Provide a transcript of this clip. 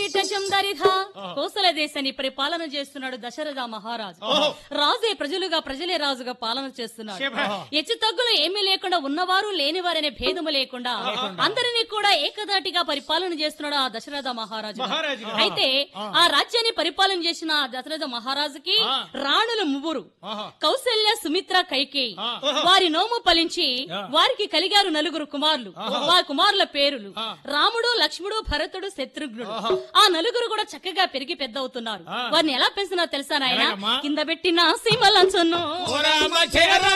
కిరీటచందరిధ కోసల దేశాన్ని పరిపాలన చేస్తున్నాడు దశరథ మహారాజు రాజే ప్రజలుగా ప్రజలే రాజుగా పాలన చేస్తున్నాడు హెచ్చు తగ్గులు ఏమీ లేకుండా ఉన్నవారు లేనివారనే భేదము లేకుండా అందరినీ కూడా ఏకదాటిగా పరిపాలన చేస్తున్నాడు ఆ దశరథ మహారాజు మహారాజు గారు. అయితే ఆ రాజ్యాన్ని పరిపాలన చేసిన ఆ దశరథ మహారాజుకి రాణులు ముగ్గురు కౌశల్య సుమిత్ర కైకేయి వారి నోము ఫలించి వారికి కలిగారు నలుగురు కుమారులు వారి కుమారుల పేరులు రాముడు లక్ష్ముడు భరతుడు శత్రుఘ్నుడు ఆ నలుగురు కూడా చక్కగా పెరిగి పెద్ద అవుతున్నారు వారిని ఎలా పెంచినా తెలుసా నాయన ఎలాగమ్మా? కింద పెట్టిన సీమలంచును ఓ రామ జయ రామ